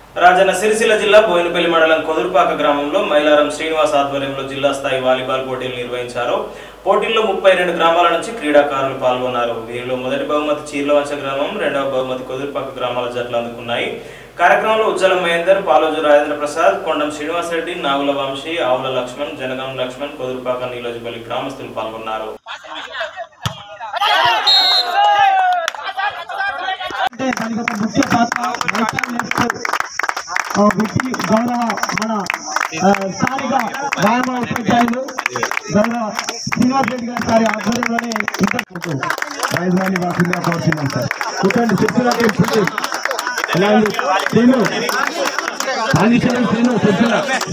రాజన్న సిరిసిల్ల జిల్లా బోయినపల్లి మండలం కొదురుపాక గ్రామంలో మైలారం శ్రీనివాస్ ఆధ్వర్యంలో జిల్లా స్థాయి వాలీబాల్ పోటీలు నిర్వహించారు పోటీల్లో ముప్పై రెండు గ్రామాల నుంచి క్రీడాకారులు పాల్గొన్నారు వీరిలో మొదటి బహుమతి చీర్లవంచ గ్రామం రెండవ బహుమతి కొదురుపాక గ్రామాల జట్లు అందుకున్నాయి కార్యక్రమంలో ఉజ్జల మహేందర్ పాలోజు రాజేంద్ర ప్రసాద్ కొండం శ్రీనివాసరెడ్డి నాగుల వంశీ ఆవుల లక్ష్మణ్ జనగాం లక్ష్మణ్ కొదురుపాక నీలోజిపల్లి గ్రామస్తులు పాల్గొన్నారు అంటే దానికి ఒక ముఖ్య పాత్ర నేషనల్ నెక్స్ట్ ఆ వ్యక్తి గౌరవ మన ఆ, స్థానిక వ్యాయామ ఉపాధ్యాయులు గౌరవ శ్రీనివాస్ రెడ్డి గారి సారి ఆధ్వర్యంలోనే ఇంతకు రాజధాని వాసిందిగా కోరుతున్నాం సార్ కూర్చోండి శిక్షణ కూర్చోండి ఎలా ఉంది శ్రీను కానిస్టేబుల్ శ్రీను శిక్షణ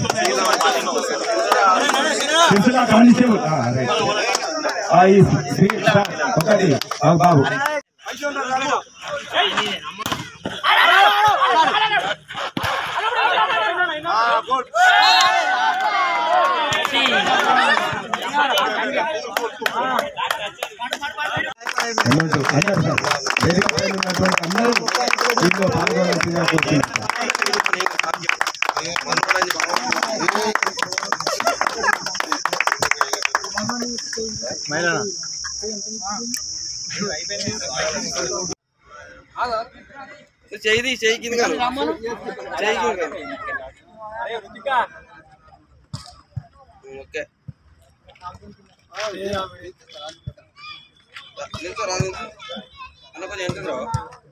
శిక్షణ కానిస్టేబుల్ ఆ, రైట్. ఆ, ఈ శ్రీ- సార్, ఒకటి ఆ, బాబు అందరూ అందరూ సార్ వేదిక పైన ఉన్నటువంటి అందరూ దీంట్లో పాల్గొనాల్సిందిగా కోరుతున్నాం చేయి చేయి కింద చేయి ఓకే నిల్చో రా నిల్చో. అన్న కొంచెం ఎంత రా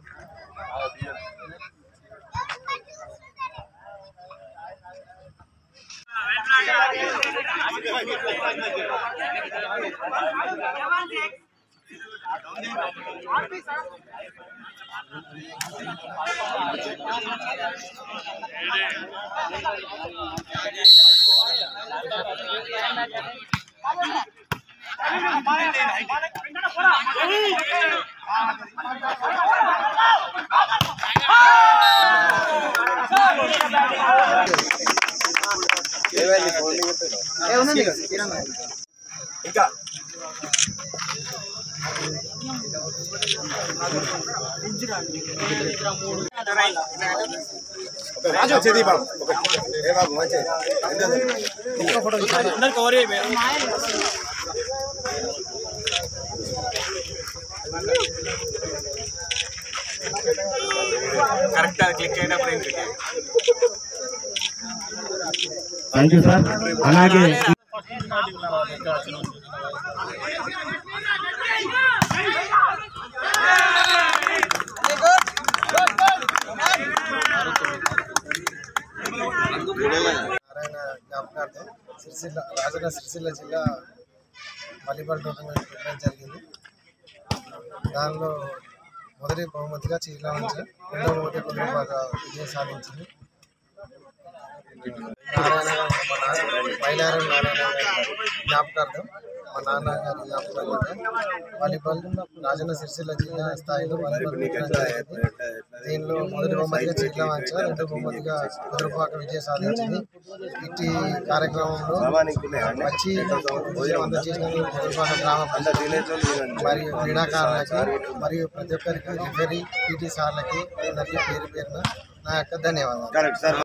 థ్యాంక్ యూ సార్ అలాగే నారాయణ జ్ఞాపకార్థం సిరిసిల్ల రాజన్న సిరిసిల్ల జిల్లా వాలీబాల్ టోర్నమెంట్ పెట్టడం జరిగింది దానిలో మొదటి బహుమతిగా చీరలాంచ రెండవ బహుమతి కొంచెం బాగా విజయం సాధించింది నారాయణ మా నాన్న మైలారం నారాయణ గారి జ్ఞాపకార్థం మా నాన్న గారి జ్ఞాపకార్థంగా వాలీబాల్ రాజన్న సిరిసిల్ల జిల్లా స్థాయిలో వాలీబాల్ పెట్టడం జరిగింది దీనిలో మొదటి బహుమతిగా చీట్ల వంచ రెండో బహుమతిగా కుదురుపాక విజయం సాధించింది ఇట్టి కార్యక్రమంలో వచ్చి భోజనం అందజేసిన కుదురుపాక గ్రామ ప్రజలకు మరియు క్రీడాకారులకి మరియు ప్రతి ఒక్కరికి రిఫరీ పీటీ సార్లకి అందరికీ పేరు పేరున నా యొక్క ధన్యవాదాలు